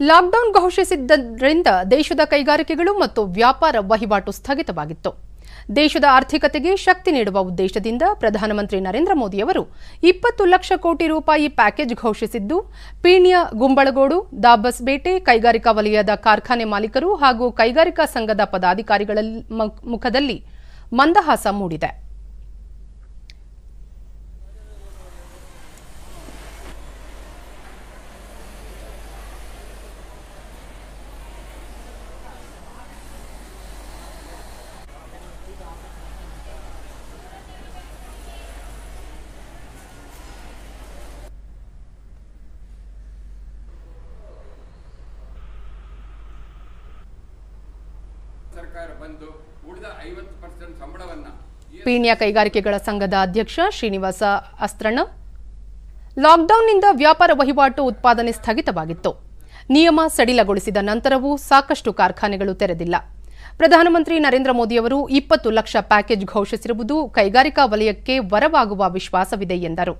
lockdown ಘೋಷಿಸಿದ್ದರಿಂದ ದೇಶದ ಕೈಗಾರಿಕೆಗಳು ಮತ್ತು ವ್ಯಾಪಾರ ವಹಿವಾಟು ಸ್ಥಗಿತವಾಗಿತ್ತು ದೇಶದ ಆರ್ಥಿಕತೆಗೆ ಶಕ್ತಿ ನೀಡುವ ಉದ್ದೇಶದಿಂದ ಪ್ರಧಾನಮಂತ್ರಿ ನರೇಂದ್ರ ಮೋದಿಯವರು ಇಪ್ಪತ್ತು ಲಕ್ಷ ಕೋಟಿ ರೂಪಾಯಿ ಪ್ಯಾಕೇಜ್ ಘೋಷಿಸಿದ್ದು ಪೀಣ್ಯ ಗುಂಬಳಗೋಡು ದಾಬಸ್ಬೇಟೆ ಕೈಗಾರಿಕಾ ವಲಯದ ಕಾರ್ಖಾನೆ ಮಾಲೀಕರು ಹಾಗೂ ಕೈಗಾರಿಕಾ ಸಂಘದ ಪದಾಧಿಕಾರಿಗಳ ಮ- ಮುಖದಲ್ಲಿ ಮಂದಹಾಸ ಮೂಡಿದೆ ಸರ್ಕಾರ ಬಂದು ಉಳಿದ ಐವತ್ತು ಪರ್ಸೆಂಟ್ ಸಂಬಳವನ್ನ ಪೀಣ್ಯ ಕೈಗಾರಿಕೆಗಳ ಸಂಘದ ಅಧ್ಯಕ್ಷ ಶ್ರೀನಿವಾಸ ಅಸ್ತ್ರಣ್ಣ ಲಾಕ್ಡೌನ್ನಿಂದ ವ್ಯಾಪಾರ ವಹಿವಾಟು ಉತ್ಪಾದನೆ ಸ್ಥಗಿತವಾಗಿತ್ತು ನಿಯಮ ಸಡಿಲಗೊಳಿಸಿದ ನಂತರವೂ ಸಾಕಷ್ಟು ಕಾರ್ಖಾನೆಗಳು ತೆರೆದಿಲ್ಲ ಪ್ರಧಾನಮಂತ್ರಿ ನರೇಂದ್ರ ಮೋದಿಯವರು ಇಪ್ಪತ್ತು ಲಕ್ಷ ಪ್ಯಾಕೇಜ್ ಘೋಷಿಸಿರುವುದು ಕೈಗಾರಿಕಾ ವಲಯಕ್ಕೆ ವರವಾಗುವ ವಿಶ್ವಾಸವಿದೆ ಎಂದರು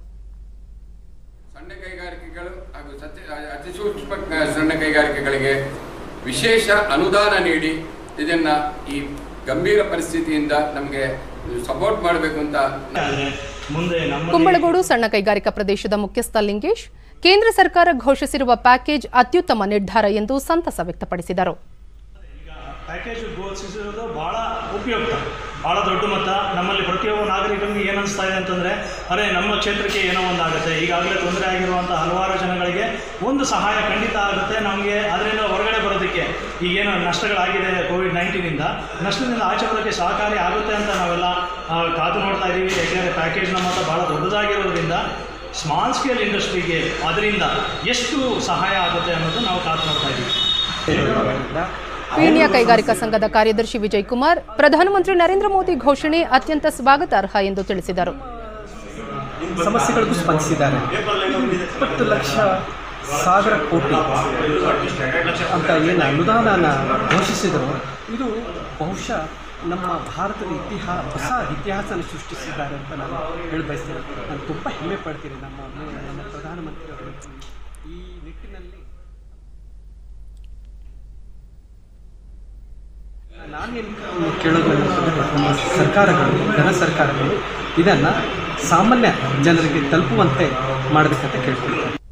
ಸಣ್ಣ ಕೈಗಾರಿಕೆಗಳು ಹಾಗೂ ಸತ್ಯ ಅತಿ ಸೂಕ್ಷ್ಮ ಕ- ಸಣ್ಣ ಕೈಗಾರಿಕೆಗಳಿಗೆ ವಿಶೇಷ ಅನುದಾನ ನೀಡಿ ಇದನ್ನ ಈ ಗಂಭೀರ ಪರಿಸ್ಥಿತಿಯಿಂದ ನಮಗೆ ಸಪೋರ್ಟ್ ಮಾಡಬೇಕು ಅಂತ ಆದ್ರೆ ಮುಂದೆ ನಮ್ಮ ಕುಂಬಳಗೋಡು ಸಣ್ಣ ಕೈಗಾರಿಕಾ ಪ್ರದೇಶದ ಮುಖ್ಯಸ್ಥ ಲಿಂಗೇಶ್ ಕೇಂದ್ರ ಸರ್ಕಾರ ಘೋಷಿಸಿರುವ ಪ್ಯಾಕೇಜ್ ಅತ್ಯುತ್ತಮ ನಿರ್ಧಾರ ಎಂದು ಸಂತಸ ವ್ಯಕ್ತಪಡಿಸಿದರು ಪ್ಯಾಕೇಜ್ ಘೋಷಿಸಿರೋದು ಬಹಳ ಉಪಯುಕ್ತ ಬಹಳ ದೊಡ್ಡ ಮೊತ್ತ ನಮ್ಮಲ್ಲಿ ಪ್ರತಿಯೊಬ್ಬ ನಾಗರಿಕನಿಗೆ ಏನು ಅನಿಸ್ತಾ ಇದೆ ಅಂತಂದರೆ ಅರೆ ನಮ್ಮ ಕ್ಷೇತ್ರಕ್ಕೆ ಏನೋ ಒಂದು ಆಗುತ್ತೆ ಈಗಾಗಲೇ ತೊಂದರೆ ಆಗಿರುವಂಥ ಹಲವಾರು ಜನಗಳಿಗೆ ಒಂದು ಸಹಾಯ ಖಂಡಿತ ಆಗುತ್ತೆ ನಮಗೆ ಅದರಿಂದ ಹೊರಗಡೆ ಬರೋದಕ್ಕೆ ಈಗೇನು ನಷ್ಟಗಳಾಗಿದೆ ಕೋವಿಡ್ ನೈನ್ಟೀನಿಂದ ನಷ್ಟದಿಂದ ಆಚೆ ಬರೋಕ್ಕೆ ಸಹಕಾರಿ ಆಗುತ್ತೆ ಅಂತ ನಾವೆಲ್ಲ ಆ, ಕಾದು ನೋಡ್ತಾ ಇದ್ದೀವಿ ಯಾಕೆಂದರೆ ಪ್ಯಾಕೇಜ್ನ ಮೊತ್ತ ಭಾಳ ದೊಡ್ಡದಾಗಿರೋದ್ರಿಂದ ಸ್ಮಾಲ್ ಸ್ಕೇಲ್ ಇಂಡಸ್ಟ್ರಿಗೆ ಅದರಿಂದ ಎಷ್ಟು ಸಹಾಯ ಆಗುತ್ತೆ ಅನ್ನೋದು ನಾವು ಕಾದು ನೋಡ್ತಾ ಇದ್ದೀವಿ ಪೀಣ್ಯ ಕೈಗಾರಿಕಾ ಸಂಘದ ಕಾರ್ಯದರ್ಶಿ ವಿಜಯ್ ಕುಮಾರ್ ಪ್ರಧಾನಮಂತ್ರಿ ನರೇಂದ್ರ ಮೋದಿ ಘೋಷಣೆ ಅತ್ಯಂತ ಸ್ವಾಗತಾರ್ಹ ಎಂದು ತಿಳಿಸಿದರು ಸಮಸ್ಯೆಗಳಿಗೂ ಸ್ಪಂದಿಸಿದ್ದಾರೆ ಇಪ್ಪತ್ತು ಲಕ್ಷ ಸಾವಿರ ಕೋಟಿ ಅಂತ ಏನು ಅನುದಾನನ ಘೋಷಿಸಿದರು ಇದು ಬಹುಶಃ ನಮ್ಮ ಭಾರತದ ಇತಿಹಾಸ ಹೊಸ ಇತಿಹಾಸನ ಸೃಷ್ಟಿಸಿದ್ದಾರೆ ಅಂತ ನಾನು ಹೇಳಿ ಬಯಸ್ತೇನೆ ನಾನು ತುಂಬ ಹೆಮ್ಮೆ ಪಡ್ತೀನಿ ನಮ್ಮ ನಮ್ಮ ಪ್ರಧಾನಮಂತ್ರಿಯವರು ಈ ನಿಟ್ಟಿನಲ್ಲಿ ನಾನೇನು ಕೇಳೋದು ಅಂತಂದ್ರೆ ನಮ್ಮ ಸರ್ಕಾರಗಳು ಘನ ಸರ್ಕಾರಗಳು ಇದನ್ನು ಸಾಮಾನ್ಯ ಜನರಿಗೆ ತಲುಪುವಂತೆ ಮಾಡಬೇಕಂತ ಕೇಳ್ಕೊಳ್ತೀನಿ